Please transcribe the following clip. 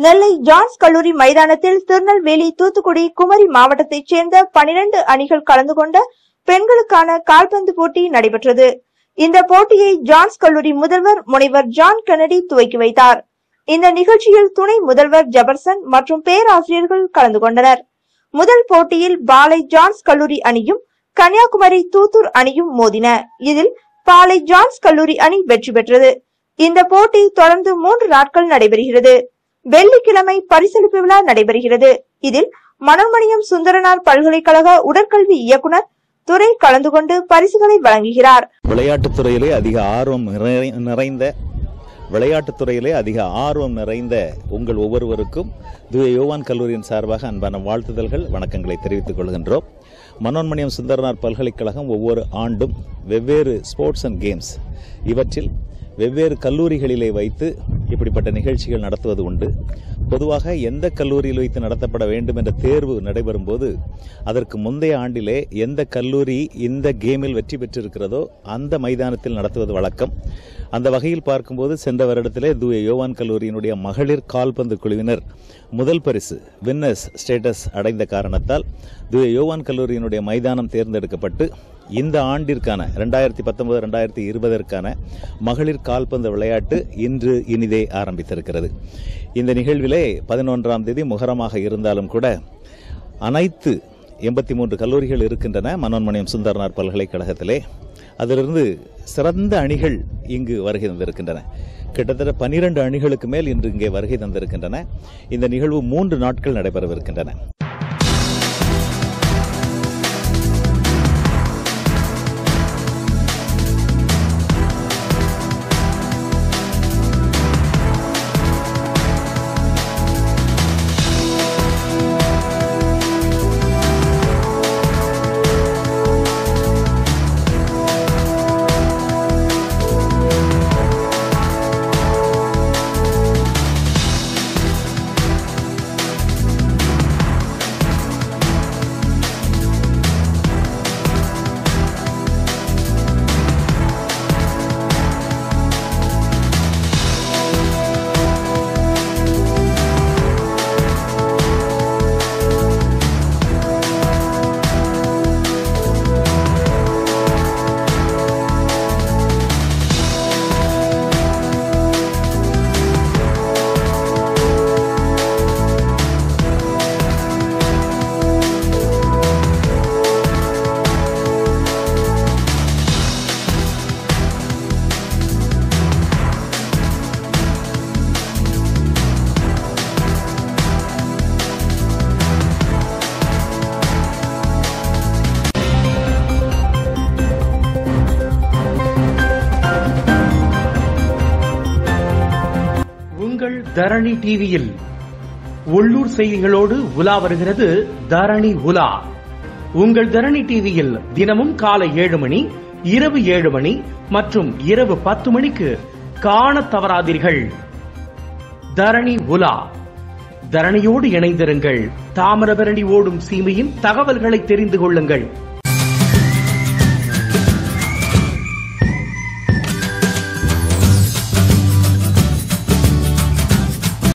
நெல்லை John's கல்லூரி மைதானத்தில் திருநெல்வேலி தூத்துக்குடி குமரி மாவட்டத்தைச் சேர்ந்த பனிரெண்டு அணிகள் கலந்து கொண்ட பெண்களுக்கான கால்பந்து போட்டி நடைபெற்றது இந்த போட்டியை ஜான்ஸ் கல்லூரி முதல்வர் முனைவர் ஜான் கென்னடி துவக்கி வைத்தார் இந்த நிகழ்ச்சியில் துணை முதல்வர் ஜெபர்சன் மற்றும் பேராசிரியர்கள் கலந்து கொண்டனர் முதல் போட்டியில் பாலை ஜான்ஸ் கல்லூரி அணியும் கன்னியாகுமரி தூத்தூர் அணியும் மோதின இதில் பாலை ஜான்ஸ் கல்லூரி அணி வெற்றி பெற்றது இந்த போட்டி தொடர்ந்து மூன்று நாட்கள் நடைபெறுகிறது வெள்ளிக்கிழமை பரிசளிப்பு விழா நடைபெறுகிறது இதில் மனோன்மணியம் சுந்தரனார் பல்கலைக்கழக உடற்கல்வி இயக்குனர் துறை கலந்து கொண்டு பரிசுகளை வழங்குகிறார் விளையாட்டுத் துறையிலே அதிக ஆர்வம் நிறை- நிறைந்த விளையாட்டுத் துறையிலே அதிக ஆர்வம் நிறைந்த உங்கள் ஒவ்வொருவருக்கும் தூய யோவான் கல்லூரியின் சார்பாக அன்பான வாழ்த்துதல்கள் வணக்கங்களை தெரிவித்துக் கொள்கின்றோம் மனோன்மணியம் சுந்தரனார் பல்கலைக்கழகம் ஒவ்வொரு ஆண்டும் வெவ்வேறு ஸ்போர்ட்ஸ் அண்ட் கேம்ஸ் இவற்றில் வெவ்வேறு கல்லூரிகளிலே வைத்து இப்படிப்பட்ட நிகழ்ச்சிகள் நடத்துவது உண்டு பொதுவாக எந்த கல்லூரியில் வைத்து நடத்தப்பட வேண்டும் என்ற தேர்வு நடைபெறும் போது அதற்கு முந்தைய ஆண்டிலே எந்த கல்லூரி இந்த கேமில் வெற்றி பெற்றிருக்கிறதோ அந்த மைதானத்தில் நடத்துவது வழக்கம் அந்த வகையில் பார்க்கும்போது சென்ற வருடத்திலே தூய யோவான் கல்லூரியினுடைய மகளிர் கால்பந்து குழுவினர் முதல் பரிசு வின்னர்ஸ் ஸ்டேட்டஸ் அடைந்த காரணத்தால் தூய யோவான் கல்லூரியினுடைய மைதானம் தேர்ந்தெடுக்கப்பட்டு இந்த ஆண்டிற்கான ரெண்டாயிரத்தி பத்தொன்பது ரெண்டாயிரத்தி இருபதற்கான மகளிர் கால்பந்து விளையாட்டு இன்று இனிதே ஆரம்பித்திருக்கிறது இந்த நிகழ்விலே பதினொன்றாம் தேதி முகரமாக இருந்தாலும் கூட அனைத்து எண்பத்தி மூன்று கல்லூரிகள் இருக்கின்றன மனோன்மணியம் சுந்தரனார் பல்கலைக்கழகத்திலே அதிலிருந்து சிறந்த அணிகள் இங்கு வருகை தந்திருக்கின்றன கிட்டத்தட்ட பனிரெண்டு அணிகளுக்கு மேல் இன்று இங்கே வருகை தந்திருக்கின்றன இந்த நிகழ்வு மூன்று நாட்கள் நடைபெறவிருக்கின்றன உங்கள் தரணி டிவியில் உள்ளூர் செய்திகளோடு உலா வருகிறது தரணி உலா உங்கள் தரணி டிவியில் தினமும் காலை ஏழு மணி இரவு ஏழு மணி மற்றும் இரவு பத்து மணிக்கு காணத் தவறாதீர்கள் தரணி உலா தரணியோடு இணைந்திருங்கள் தாமிரபரணி ஓடும் சீமையின் தகவல்களை தெரிந்து கொள்ளுங்கள்